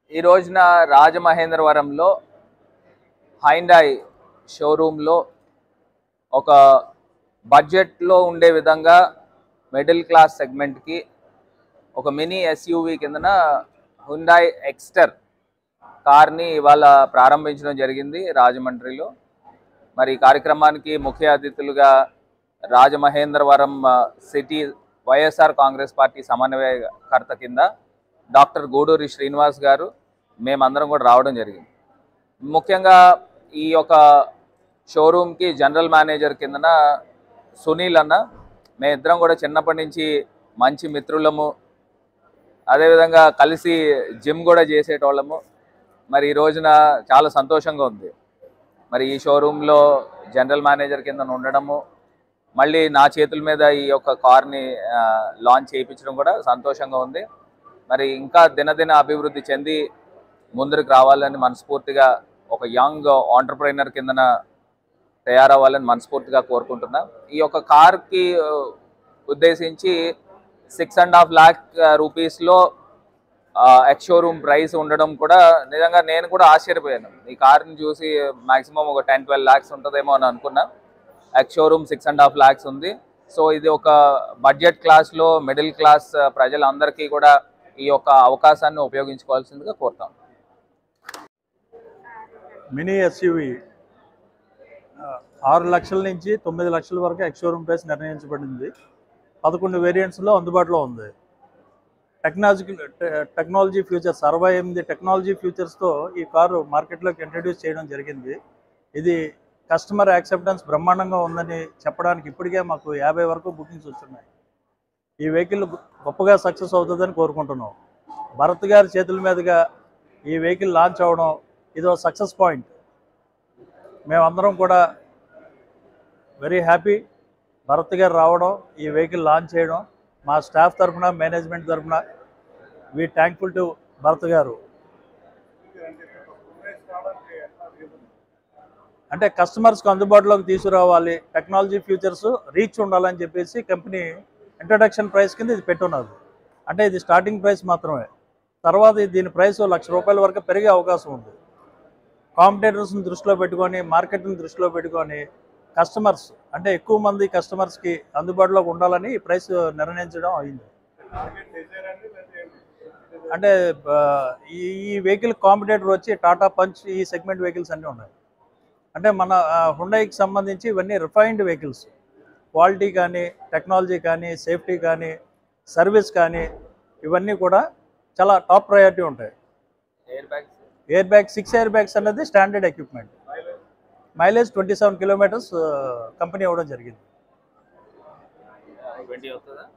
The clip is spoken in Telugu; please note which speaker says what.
Speaker 1: ఈ రోజున రాజమహేంద్రవరంలో హైండాయ్ షోరూంలో ఒక బడ్జెట్లో ఉండే విధంగా మిడిల్ క్లాస్ సెగ్మెంట్కి ఒక మినీ ఎస్యూవి కిందన హుండాయ్ ఎక్స్టర్ కార్ని ఇవాళ ప్రారంభించడం జరిగింది రాజమండ్రిలో మరి ఈ కార్యక్రమానికి ముఖ్య అతిథులుగా రాజమహేంద్రవరం ఆ, సిటీ వైఎస్ఆర్ కాంగ్రెస్ పార్టీ సమన్వయకర్త కింద డాక్టర్ గూడూరి శ్రీనివాస్ గారు మేమందరం కూడా రావడం జరిగింది ముఖ్యంగా ఈ యొక్క షోరూమ్కి జనరల్ మేనేజర్ కిందన సునీల్ అన్న మేమిద్దరం కూడా చిన్నప్పటి నుంచి మంచి మిత్రులము అదేవిధంగా కలిసి జిమ్ కూడా చేసేటోళ్ళము మరి ఈ రోజున చాలా సంతోషంగా ఉంది మరి ఈ షోరూంలో జనరల్ మేనేజర్ కింద ఉండడము మళ్ళీ నా చేతుల మీద ఈ యొక్క కార్ని ఆ, లాంచ్ చేయించడం కూడా సంతోషంగా ఉంది మరి ఇంకా దినదిన అభివృద్ధి చెంది ముందుకు రావాలని మనస్ఫూర్తిగా ఒక యంగ్ ఆంటర్ప్రైనర్ కిందన తయారవ్వాలని మనస్ఫూర్తిగా కోరుకుంటున్నా ఈ యొక్క కార్కి ఆ, ఉద్దేశించి సిక్స్ అండ్ హాఫ్ ల్యాక్ రూపీస్లో ఎక్స్ షోరూమ్ ప్రైస్ ఉండడం కూడా నిజంగా నేను కూడా ఆశ్చర్యపోయాను ఈ కార్ని చూసి మాక్సిమం ఒక టెన్ ట్వెల్వ్ ల్యాక్స్ ఉంటుందేమో అని అనుకున్నా ex showroom six and half lakhs ఉంది సో ఇది ఒక బడ్జెట్ క్లాస్లో మిడిల్ క్లాస్ ప్రజలందరికీ కూడా ఈ యొక్క అవకాశాన్ని ఉపయోగించుకోవాల్సిందిగా కోరుతాం
Speaker 2: మినీ ఎస్యూవి ఆరు లక్షల నుంచి తొమ్మిది లక్షల వరకు ఎక్స్ షోరూమ్ ప్రైస్ నిర్ణయించబడింది పదకొండు వేరియంట్స్లో అందుబాటులో ఉంది టెక్నాలజీ టెక్నాలజీ ఫ్యూచర్స్ అరవై ఎనిమిది టెక్నాలజీ ఫ్యూచర్స్తో ఈ కారు మార్కెట్లోకి ఇంట్రడ్యూస్ చేయడం జరిగింది ఇది కస్టమర్ యాక్సెప్టెన్స్ బ్రహ్మాండంగా ఉందని చెప్పడానికి ఇప్పటికే మాకు యాభై వరకు బుకింగ్స్ వస్తున్నాయి ఈ వెహికల్ గొప్పగా సక్సెస్ అవుతుందని కోరుకుంటున్నాం భరత్ గారి చేతుల మీదుగా ఈ వెహికల్ లాంచ్ అవ్వడం ఇది ఒక సక్సెస్ పాయింట్ మేమందరం కూడా వెరీ హ్యాపీ భరత్ గారు రావడం ఈ వెహికల్ లాంచ్ చేయడం మా స్టాఫ్ తరఫున మేనేజ్మెంట్ తరఫున వీ థ్యాంక్ఫుల్ టు భరత్ గారు అంటే కస్టమర్స్కి అందుబాటులోకి తీసుకురావాలి టెక్నాలజీ ఫ్యూచర్స్ రీచ్ ఉండాలని చెప్పేసి కంపెనీ ఇంట్రడక్షన్ ప్రైస్ కింద ఇది పెట్టున్నారు అంటే ఇది స్టార్టింగ్ ప్రైస్ మాత్రమే తర్వాత ఇది దీని ప్రైస్ లక్ష రూపాయల వరకు పెరిగే అవకాశం ఉంది కాంపిటేటర్స్ని దృష్టిలో పెట్టుకొని మార్కెట్ని దృష్టిలో పెట్టుకొని కస్టమర్స్ అంటే ఎక్కువ మంది కస్టమర్స్కి అందుబాటులోకి ఉండాలని ఈ ప్రైస్ నిర్ణయించడం అయింది అంటే ఆ, ఈ ఈ వెహికల్ కాంపిటేటర్ వచ్చి టాటా పంచ్ ఈ సెగ్మెంట్ వెహికల్స్ అన్నీ ఉన్నాయి అంటే మన హుండైకి సంబంధించి ఇవన్నీ రిఫైన్డ్ వెహికల్స్ క్వాలిటీ కానీ టెక్నాలజీ కానీ సేఫ్టీ కానీ సర్వీస్ కానీ ఇవన్నీ కూడా చాలా టాప్ ప్రయారిటీ ఉంటాయి
Speaker 1: air bags
Speaker 2: air bag six air bags అనేది standard equipment mileage twenty seven kilometres company ఇవ్వడం జరిగింది
Speaker 1: ట్వంటీ వస్తుందా